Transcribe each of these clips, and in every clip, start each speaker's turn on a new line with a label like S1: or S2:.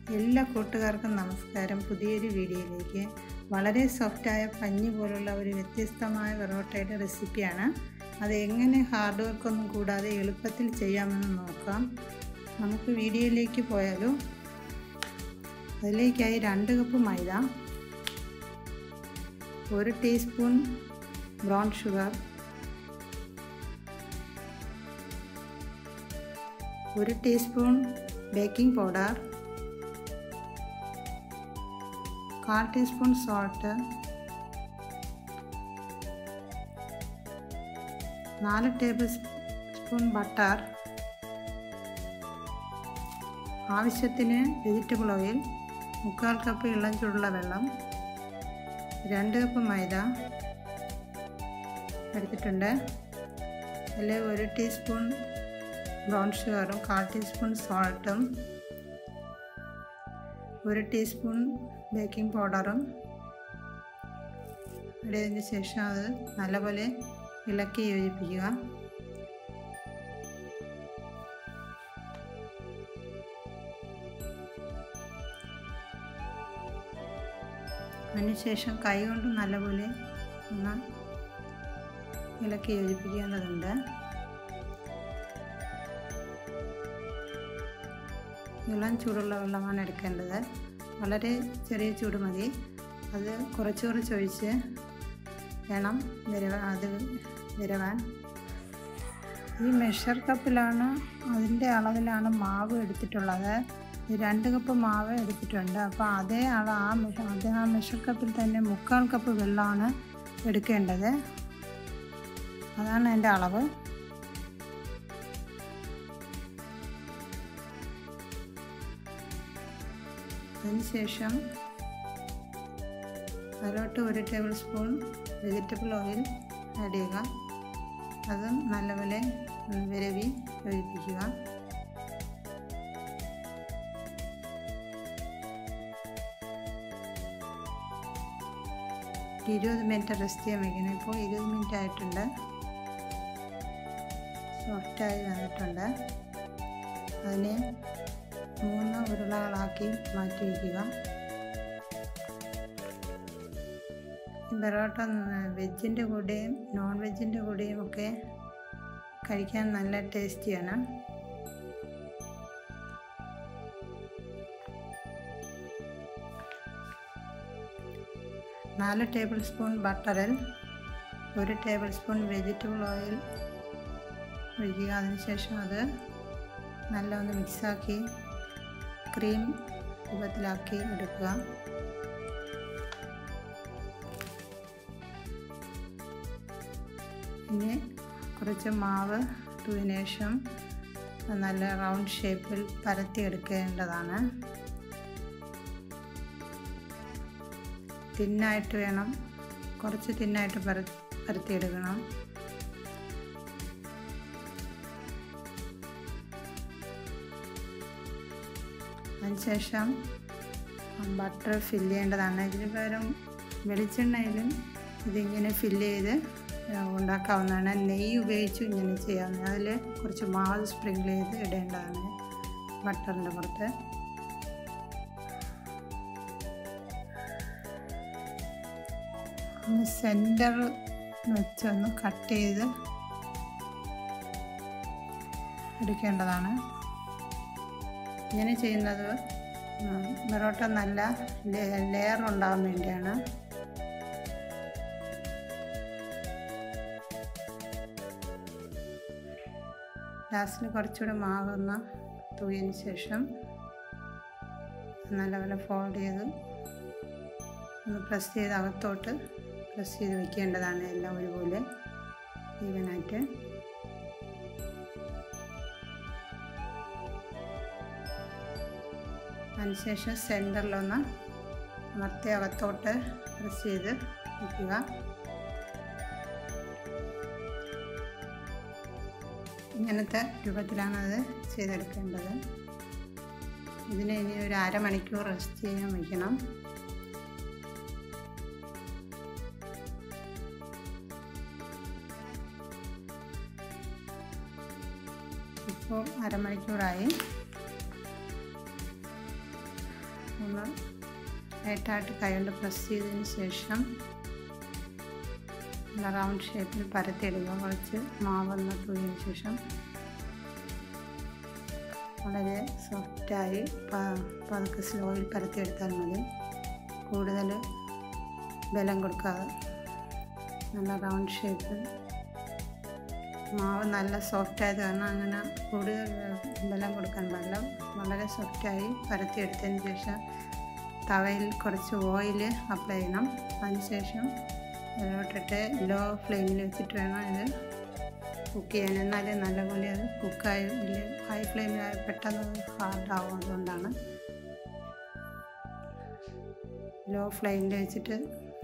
S1: എല്ലാ കൂട്ടുകാർക്കും നമസ്കാരം പുതിയൊരു വീഡിയോയിലേക്ക് വളരെ സോഫ്റ്റായ പഞ്ഞി പോലുള്ള ഒരു വ്യത്യസ്തമായ പൊറോട്ടയുടെ റെസിപ്പിയാണ് അത് എങ്ങനെ ഹാർഡ് വർക്കൊന്നും കൂടാതെ എളുപ്പത്തിൽ ചെയ്യാമെന്ന് നോക്കാം നമുക്ക് വീഡിയോയിലേക്ക് പോയാലോ അതിലേക്കായി രണ്ട് കപ്പ് മൈദ ഒരു ടീസ്പൂൺ ബ്രൗൺ ഷുഗർ ഒരു ടീസ്പൂൺ ബേക്കിംഗ് പൗഡർ കാൽ ടീസ്പൂൺ സോൾട്ട് നാല് ടേബിൾ സ്പൂൺ ബട്ടർ ആവശ്യത്തിന് വെജിറ്റബിൾ ഓയിൽ മുക്കാൽ കപ്പ് ഇളം ചൂടുള്ള വെള്ളം രണ്ട് കപ്പ് മൈദ എടുത്തിട്ടുണ്ട് അതിൽ ഒരു ടീസ്പൂൺ ബ്രൗൺ ഷുഗറും കാൽ ടീസ്പൂൺ സോൾട്ടും ഒരു ടീസ്പൂൺ ബേക്കിംഗ് പൗഡറും ഇടതിന് ശേഷം അത് നല്ലപോലെ ഇളക്കി യോജിപ്പിക്കുക അതിനുശേഷം കൈ കൊണ്ട് നല്ലപോലെ ഒന്ന് ഇളക്കി യോജിപ്പിക്കേണ്ടതുണ്ട് ഇളം ചൂടുള്ള വെള്ളമാണ് എടുക്കേണ്ടത് വളരെ ചെറിയ ചൂട് മതി അത് കുറച്ച് കുറച്ച് ഒഴിച്ച് വേണം വിരവ അത് വിരവാൻ ഈ മെഷർ കപ്പിലാണ് അതിൻ്റെ അളവിലാണ് മാവ് എടുത്തിട്ടുള്ളത് രണ്ട് കപ്പ് മാവ് എടുത്തിട്ടുണ്ട് അപ്പോൾ അതേ അള ആ അതേ ആ മെഷർ കപ്പിൽ തന്നെ മുക്കാൽ കപ്പ് വെള്ളമാണ് എടുക്കേണ്ടത് അതാണ് എൻ്റെ അളവ് അതിനുശേഷം അതിലോട്ട് ഒരു tablespoon vegetable oil add ചെയ്യുക അതും നല്ലപോലെ വിരവി യോജിപ്പിക്കുക ഇരുപത് മിനിറ്റ് റെസ്റ്റ് ചെയ്യാൻ വയ്ക്കണം ഇപ്പോൾ ഇരുപത് മിനിറ്റ് ആയിട്ടുണ്ട് സോഫ്റ്റായി വന്നിട്ടുണ്ട് അതിനെ മൂന്ന് ഉരുളകളാക്കി മാറ്റി വയ്ക്കുക പൊറോട്ട വെജിൻ്റെ കൂടെയും നോൺ വെജിൻ്റെ കൂടെയും ഒക്കെ കഴിക്കാൻ നല്ല ടേസ്റ്റിയാണ് നാല് ടേബിൾ സ്പൂൺ ബട്ടറിൽ ഒരു ടേബിൾ സ്പൂൺ വെജിറ്റബിൾ ഓയിൽ ഒഴിക്കുക അതിനുശേഷം അത് നല്ല ഒന്ന് മിക്സാക്കി ക്രീം രൂപത്തിലാക്കി എടുക്കുക ഇനി കുറച്ച് മാവ് ഇട്ടതിന് ശേഷം നല്ല റൗണ്ട് ഷേപ്പിൽ പരത്തി എടുക്കേണ്ടതാണ് തിന്നായിട്ട് വേണം കുറച്ച് തിന്നായിട്ട് പര പരത്തിയെടുക്കണം അതിനുശേഷം ബട്ടർ ഫില്ല് ചെയ്യേണ്ടതാണ് ഇതിന് പകരം വെളിച്ചെണ്ണയിലും ഇതിങ്ങനെ ഫില്ല് ചെയ്ത് ഉണ്ടാക്കാവുന്നതാണ് നെയ്യ് ഉപയോഗിച്ചും ഇങ്ങനെ ചെയ്യാവുന്നത് അതിൽ കുറച്ച് മാവ് സ്പ്രിങ്കിൾ ചെയ്ത് ഇടേണ്ടതാണ് ബട്ടറിൻ്റെ പുറത്ത് ഒന്ന് സെൻറ്റർ വെച്ചൊന്ന് കട്ട് ചെയ്ത് എടുക്കേണ്ടതാണ് ഇങ്ങനെ ചെയ്യുന്നത് പൊറോട്ട നല്ല ലെയർ ഉണ്ടാകാൻ വേണ്ടിയാണ് ലാസ്റ്റിൽ കുറച്ചുകൂടെ മാവുന്ന തൂയതിന് ശേഷം നല്ലപോലെ ഫോൾഡ് ചെയ്ത് ഒന്ന് പ്രസ് ചെയ്ത് അകത്തോട്ട് പ്രസ് ചെയ്ത് വെക്കേണ്ടതാണ് എല്ലാം ഒരുപോലെ ഈവനായിട്ട് അതിനുശേഷം സെൻറ്ററിലൊന്ന് അമർത്തി അകത്തോട്ട് പ്രസ് ചെയ്ത് വയ്ക്കുക ഇങ്ങനത്തെ രൂപത്തിലാണ് അത് ചെയ്തെടുക്കേണ്ടത് ഇതിനെ ഇനി ഒരു അരമണിക്കൂർ റെസ്റ്റ് ചെയ്യാൻ വയ്ക്കണം ഇപ്പോൾ അരമണിക്കൂറായി ഒന്ന് ലൈറ്റായിട്ട് കൈകൊണ്ട് പ്രസ് ചെയ്തതിന് ശേഷം റൗണ്ട് ഷേപ്പിൽ പരത്തിയിടുക കുറച്ച് മാവൊന്ന് തൂയതിന് ശേഷം വളരെ സോഫ്റ്റായി പതുക്കെ സ്ലോയിൽ പരത്തിയെടുത്താൽ മതി കൂടുതൽ ബലം കൊടുക്കാതെ നല്ല റൗണ്ട് ഷേപ്പിൽ മാവ് നല്ല സോഫ്റ്റായത് കാരണം അങ്ങനെ കൂടുതൽ ബലം കൊടുക്കാൻ പാടില്ല വളരെ സോഫ്റ്റായി പരത്തിയെടുത്തതിന് ശേഷം തവയിൽ കുറച്ച് ഓയിൽ അപ്ലൈ ചെയ്യണം അതിനുശേഷം അതിലോട്ടിട്ട് ലോ ഫ്ലെയിമിൽ വെച്ചിട്ട് വേണം ഇത് കുക്ക് ചെയ്യാൻ എന്നാലേ നല്ലപോലെ അത് കുക്കായി ഹൈ ഫ്ലെയിമിൽ പെട്ടെന്ന് ഹാർഡാവും അതുകൊണ്ടാണ് ലോ ഫ്ലെയിമിൽ വെച്ചിട്ട്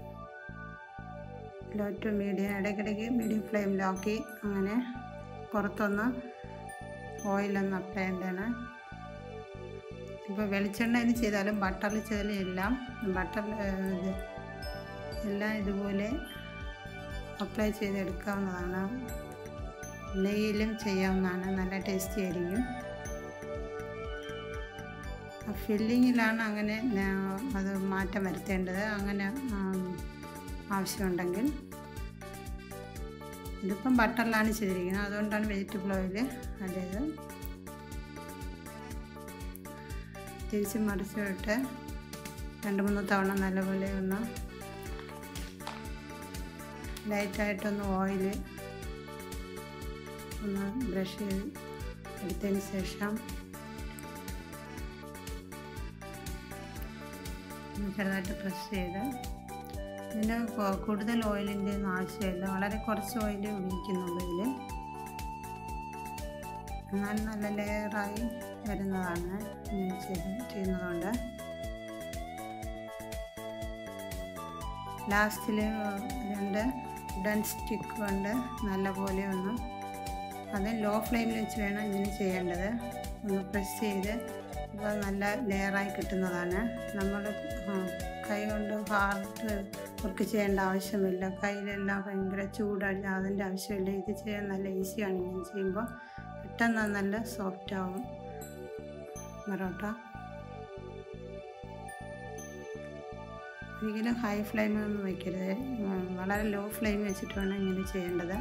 S1: ലോ ടു മീഡിയം ഇടയ്ക്കിടയ്ക്ക് മീഡിയം ഫ്ലെയിമിലാക്കി അങ്ങനെ പുറത്തൊന്ന് ഓയിലൊന്ന് അപ്ലൈ ചെയ്യേണ്ടതാണ് ഇപ്പോൾ വെളിച്ചെണ്ണയിൽ ചെയ്താലും ബട്ടറിൽ ചെയ്താലും എല്ലാം ബട്ടറിൽ ഇത് എല്ലാം ഇതുപോലെ അപ്ലൈ ചെയ്തെടുക്കാവുന്നതാണ് നെയ്യിലും ചെയ്യാവുന്നതാണ് നല്ല ടേസ്റ്റി ആയിരിക്കും ഫില്ലിങ്ങിലാണ് അങ്ങനെ അത് മാറ്റം വരുത്തേണ്ടത് അങ്ങനെ ആവശ്യമുണ്ടെങ്കിൽ ഇതിപ്പം ബട്ടറിലാണ് ചെയ്തിരിക്കുന്നത് അതുകൊണ്ടാണ് വെജിറ്റബിൾ ഓയിൽ അതായത് തിരിച്ച് മറിച്ചിട്ട് രണ്ട് മൂന്ന് തവണ നല്ലപോലെ ഒന്ന് ലൈറ്റായിട്ടൊന്ന് ഓയിൽ ഒന്ന് ബ്രഷ് ചെയ്ത് എടുത്തതിന് ശേഷം ചെറുതായിട്ട് പ്രസ് ചെയ്ത് ഇതിന് കൂടുതൽ ഓയിലിൻ്റെ ഒന്നും ആവശ്യമില്ല വളരെ കുറച്ച് ഓയിൽ ഉപയോഗിക്കുന്നുള്ളൂ ഇതിൽ എന്നാൽ നല്ല ലെയറായി വരുന്നതാണ് ഇങ്ങനെ ചെയ്ത് ചെയ്യുന്നതുകൊണ്ട് ലാസ്റ്റിൽ രണ്ട് ഡൺ സ്റ്റിക്ക് കൊണ്ട് നല്ലപോലെ ഒന്ന് അത് ലോ ഫ്ലെയിമിൽ വെച്ച് വേണം ഇങ്ങനെ ചെയ്യേണ്ടത് ഒന്ന് പ്രസ് ചെയ്ത് അപ്പോൾ നല്ല ലെയറായി കിട്ടുന്നതാണ് നമ്മൾ കൈ കൊണ്ട് ഹാർഡ് വർക്ക് ചെയ്യേണ്ട ആവശ്യമില്ല കയ്യിലെല്ലാം ഭയങ്കര ചൂടായി അതിൻ്റെ ആവശ്യമില്ല ഇത് ചെയ്യാൻ നല്ല ഈസിയാണ് ഇങ്ങനെ ചെയ്യുമ്പോൾ പെട്ടെന്ന് നല്ല സോഫ്റ്റ് ആവും പൊറോട്ട ഒരിക്കലും ഹൈ ഫ്ലെയിമൊന്നും വയ്ക്കരുത് വളരെ ലോ ഫ്ലെയിം വെച്ചിട്ട് വേണം ഇങ്ങനെ ചെയ്യേണ്ടത്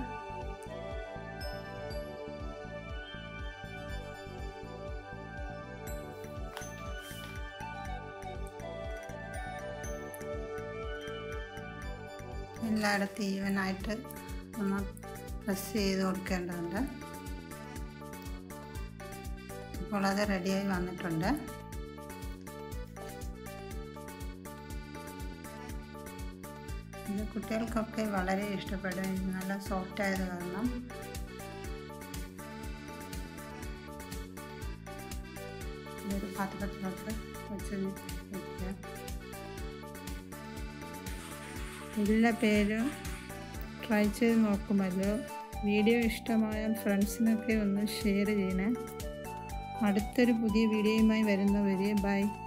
S1: എല്ലായിടത്തും ഈവനായിട്ട് ഒന്ന് പ്രസ് ചെയ്ത് കൊടുക്കേണ്ടതുണ്ട് ഇപ്പോൾ അത് റെഡിയായി വന്നിട്ടുണ്ട് ഇത് കുട്ടികൾക്കൊക്കെ വളരെ ഇഷ്ടപ്പെടും നല്ല സോഫ്റ്റ് ആയത് കാരണം ഇതൊരു പാത്രത്തിലോട്ട് വെച്ച് വയ്ക്കുക എല്ലാ പേരും ട്രൈ ചെയ്ത് നോക്കുമല്ലോ വീഡിയോ ഇഷ്ടമായ ഫ്രണ്ട്സിനൊക്കെ ഒന്ന് ഷെയർ ചെയ്യണേ അടുത്തൊരു പുതിയ വീഡിയോയുമായി വരുന്നവരെ ബൈ